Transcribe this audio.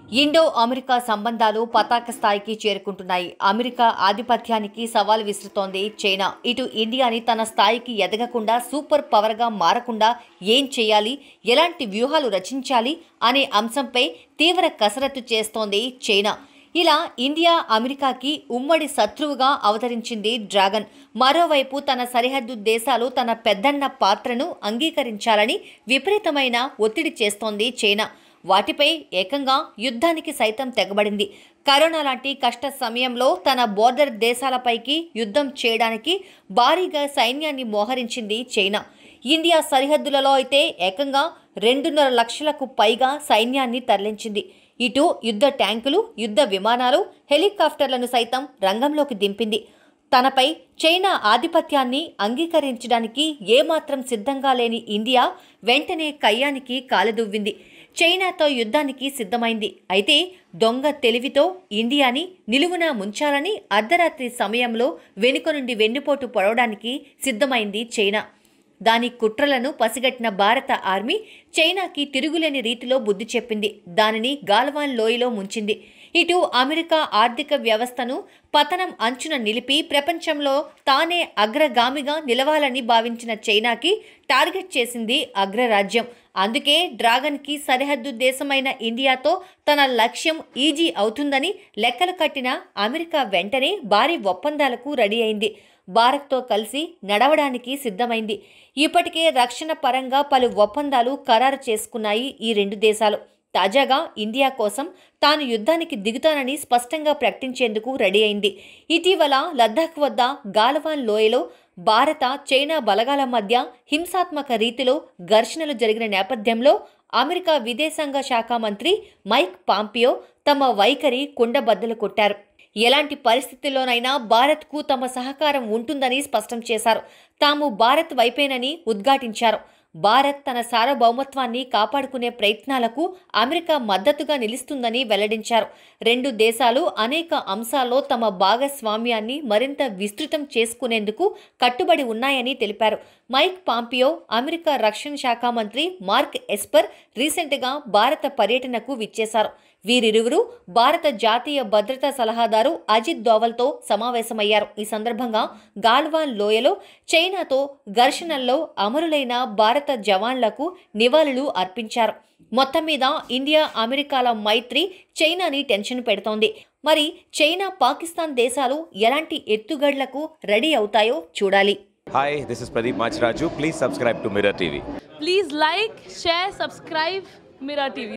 Indo America సంబంధాలు పతాక స్థాయికి చేరుకుంటున్నాయి అమెరికా ఆధిపత్యానికి సవాల్ విసురుతోంది చైనా ఇటు ఇండియాని తన స్థాయికి ఎదగకుండా సూపర్ పవర్గా మారకుండా ఏం చేయాలి ఎలాంటి వ్యూహాలు రచించాలి అనే అంశంపై తీవ్ర కసరత్తు చేస్తోంది చైనా ఇలా ఇండియా అమెరికాకి ఉమ్మడి శత్రువుగా అవతరించింది డ్రాగన్ మరోవైపు తన సరిహద్దు దేశాలు తన పెద్దన్న పాత్రను అంగీకరించాలని విపరీతమైన ఒత్తిడి చేస్తోంది చైనా వాటిపై ఏకంగా యుద్ధానికి సైతం తెగబడింది కరోనా లాంటి కష్ట సమయంలో తన బోర్డర్ దేశాలపైకి యుద్ధం చేయడానికి భారీగా సైన్యాన్ని మోహరించింది చైనా ఇండియా సరిహద్దులలో అయితే ఏకంగా రెండున్నర లక్షలకు పైగా సైన్యాన్ని తరలించింది ఇటు యుద్ధ ట్యాంకులు యుద్ధ విమానాలు హెలికాప్టర్లను సైతం రంగంలోకి దింపింది తనపై చైనా ఆధిపత్యాన్ని అంగీకరించడానికి ఏమాత్రం సిద్ధంగా లేని ఇండియా వెంటనే కయ్యానికి కాలుదువ్వింది చైనాతో యుద్ధానికి సిద్ధమైంది అయితే దొంగ తెలివితో ఇండియాని నిలువున ముంచాలని అర్ధరాత్రి సమయంలో వెనుక నుండి వెన్నుపోటు పొడవడానికి సిద్ధమైంది చైనా దాని కుట్రలను పసిగట్టిన భారత ఆర్మీ చైనాకి తిరుగులేని రీతిలో బుద్ధి చెప్పింది దానిని గాల్వాన్ లోయలో ముంచింది ఇటు అమెరికా ఆర్థిక వ్యవస్థను పతనం అంచున నిలిపి ప్రపంచంలో తానే అగ్రగామిగా నిలవాలని భావించిన చైనాకి టార్గెట్ చేసింది అగ్రరాజ్యం అందుకే డ్రాగన్కి సరిహద్దు దేశమైన ఇండియాతో తన లక్ష్యం ఈజీ అవుతుందని లెక్కలు కట్టిన అమెరికా వెంటనే భారీ ఒప్పందాలకు రెడీ అయింది భారత్తో కలిసి నడవడానికి సిద్ధమైంది ఇప్పటికే రక్షణ పరంగా పలు ఒప్పందాలు ఖరారు చేసుకున్నాయి ఈ రెండు దేశాలు తాజాగా ఇండియా కోసం తాను యుద్ధానికి దిగుతానని స్పష్టంగా ప్రకటించేందుకు రెడీ అయింది ఇటీవల లద్దాఖ్ వద్ద గాలవాన్ లోయలో భారత చైనా బలగాల మధ్య హింసాత్మక రీతిలో ఘర్షణలు జరిగిన నేపథ్యంలో అమెరికా విదేశాంగ శాఖ మంత్రి మైక్ పాంపియో తమ వైఖరి కుండబద్దలు కొట్టారు ఎలాంటి పరిస్థితుల్లోనైనా భారత్కు తమ సహకారం ఉంటుందని స్పష్టం చేశారు తాము భారత్ వైపేనని ఉద్ఘాటించారు భారత్ తన సార్వభౌమత్వాన్ని కాపాడుకునే ప్రయత్నాలకు అమెరికా మద్దతుగా నిలుస్తుందని వెల్లడించారు రెండు దేశాలు అనేక అంశాల్లో తమ భాగస్వామ్యాన్ని మరింత విస్తృతం చేసుకునేందుకు కట్టుబడి ఉన్నాయని తెలిపారు మైక్ పాంపియో అమెరికా రక్షణ శాఖ మంత్రి మార్క్ ఎస్పర్ రీసెంట్గా భారత పర్యటనకు విచ్చేశారు వీరిరువురు భారత జాతీయ భద్రతా సలహాదారు అజిత్ దోవల్తో సమావేశమయ్యారు ఈ సందర్భంగా గాల్వాన్ లోయలో చైనాతో ఘర్షణల్లో అమరులైన భారత జవాన్లకు నివాళులు అర్పించారు మొత్తం మీద ఇండియా అమెరికాల మైత్రి చైనాని టెన్షన్ పెడుతోంది మరి చైనా పాకిస్తాన్ దేశాలు ఎలాంటి ఎత్తుగడలకు రెడీ అవుతాయో చూడాలి Hi, this is Pradeep Machraju. Please subscribe to Mirror TV. Please like, share, subscribe Mira TV.